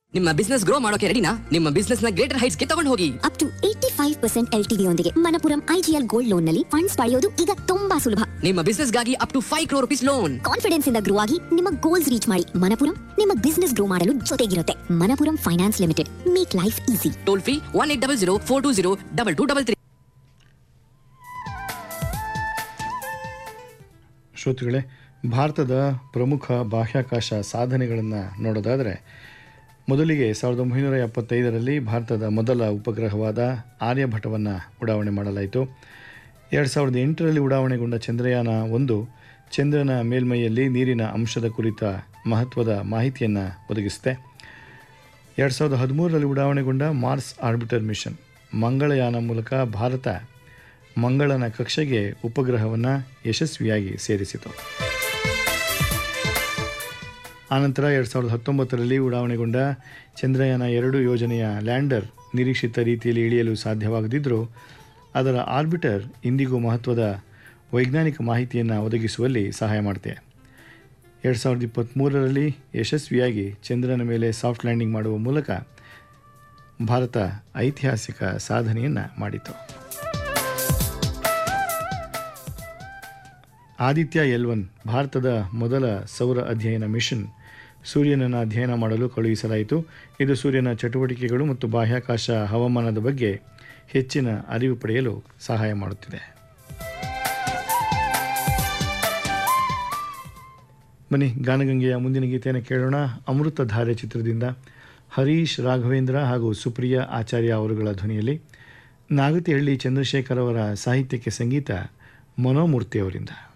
ನಿಮ್ಮ business grow ಮಾಡೋಕೆ ರೆಡಿನಾ ನಿಮ್ಮ ಬಿಸ್ನೆಸ್ ನ ಗ್ರೇಟರ್ ಹೈಟ್ಸ್ ಗೆ ತಗೊಂಡು ಹೋಗಿ up to eighty five percent L TD ಯೊಂದಿಗೆ ಮನಪುರಂ ಐಜಿಎಲ್ ಗೋಲ್ಡ್ ಲೋನ್ ನಲ್ಲಿ ಫಂಡ್ಸ್ ಪಡೆಯೋದು ಈಗ ತುಂಬಾ ಸುಲಭ ನಿಮ್ಮ ಬಿಸ್ನೆಸ್ ಗಾಗಿ up to five crore rupees loan confidence ಇಂದ ಗ್ರೋ ಆಗಿ ನಿಮ್ಮ ಗೋಲ್ಸ್ ರೀಚ್ ಮಾಡಿ ಮನಪುರಂ ನಿಮ್ಮ ಬಿಸ್ನೆಸ್ ಗ್ರೋ ಮಾಡಲು ಜೊತೆಗಿರುತ್ತೆ Manappuram finance limited make life easy toll free one eight double zero four two zero double two double three ಶ್ರೋತೃಗಳೇ ಭಾರತದ ಪ್ರಮುಖ ಬಾಹ್ಯಾಕಾಶ ಸಾಧನೆಗಳನ್ನು ನೋಡೋದಾದರೆ ಮೊದಲಿಗೆ ಸಾವಿರದ ಒಂಬೈನೂರ ಎಪ್ಪತ್ತೈದರಲ್ಲಿ ಭಾರತದ ಮೊದಲ ಉಪಗ್ರಹವಾದ ಆರ್ಯಭಟವನ್ನು ಉಡಾವಣೆ ಮಾಡಲಾಯಿತು ಎರಡು ಸಾವಿರದ ಎಂಟರಲ್ಲಿ ಉಡಾವಣೆಗೊಂಡ ಚಂದ್ರಯಾನ ಒಂದು ಚಂದ್ರನ ಮೇಲ್ಮೈಯಲ್ಲಿ ನೀರಿನ ಅಂಶದ ಕುರಿತ ಮಹತ್ವದ ಮಾಹಿತಿಯನ್ನು ಒದಗಿಸುತ್ತೆ ಎರಡು ಸಾವಿರದ ಹದಿಮೂರರಲ್ಲಿ ಉಡಾವಣೆಗೊಂಡ ಮಾರ್ಸ್ ಆರ್ಬಿಟರ್ ಮಿಷನ್ ಮಂಗಳಯಾನ ಮೂಲಕ ಭಾರತ ಮಂಗಳನ ಕಕ್ಷೆಗೆ ಉಪಗ್ರಹವನ್ನು ಯಶಸ್ವಿಯಾಗಿ ಸೇರಿಸಿತು ಆನಂತರ ಎರಡು ಸಾವಿರದ ಹತ್ತೊಂಬತ್ತರಲ್ಲಿ ಉಡಾವಣೆಗೊಂಡ ಚಂದ್ರಯಾನ ಎರಡು ಯೋಜನೆಯ ಲ್ಯಾಂಡರ್ ನಿರೀಕ್ಷಿತ ರೀತಿಯಲ್ಲಿ ಇಳಿಯಲು ಸಾಧ್ಯವಾಗದಿದ್ದರೂ ಅದರ ಆರ್ಬಿಟರ್ ಇಂದಿಗೂ ಮಹತ್ವದ ವೈಜ್ಞಾನಿಕ ಮಾಹಿತಿಯನ್ನು ಒದಗಿಸುವಲ್ಲಿ ಸಹಾಯ ಮಾಡುತ್ತೆ ಎರಡು ಸಾವಿರದ ಇಪ್ಪತ್ತ್ಮೂರರಲ್ಲಿ ಯಶಸ್ವಿಯಾಗಿ ಚಂದ್ರನ ಮೇಲೆ ಸಾಫ್ಟ್ ಲ್ಯಾಂಡಿಂಗ್ ಮಾಡುವ ಮೂಲಕ ಭಾರತ ಐತಿಹಾಸಿಕ ಸಾಧನೆಯನ್ನು ಮಾಡಿತು ಆದಿತ್ಯ ಎಲ್ ಒನ್ ಭಾರತದ ಮೊದಲ ಸೌರ ಅಧ್ಯಯನ ಮಿಷನ್ ಸೂರ್ಯನನ್ನು ಅಧ್ಯಯನ ಮಾಡಲು ಕಳುಹಿಸಲಾಯಿತು ಇದು ಸೂರ್ಯನ ಚಟುವಟಿಕೆಗಳು ಮತ್ತು ಬಾಹ್ಯಾಕಾಶ ಹವಾಮಾನದ ಬಗ್ಗೆ ಹೆಚ್ಚಿನ ಅರಿವು ಪಡೆಯಲು ಸಹಾಯ ಮಾಡುತ್ತಿದೆ ಬನ್ನಿ ಗಾನಗಂಗೆಯ ಮುಂದಿನ ಗೀತೆಯನ್ನು ಕೇಳೋಣ ಅಮೃತಧಾರೆ ಚಿತ್ರದಿಂದ ಹರೀಶ್ ರಾಘವೇಂದ್ರ ಹಾಗೂ ಸುಪ್ರಿಯ ಆಚಾರ್ಯ ಅವರುಗಳ ಧ್ವನಿಯಲ್ಲಿ ನಾಗತಿಹಳ್ಳಿ ಚಂದ್ರಶೇಖರ್ ಅವರ ಸಾಹಿತ್ಯಕ್ಕೆ ಸಂಗೀತ ಮನೋಮೂರ್ತಿ ಅವರಿಂದ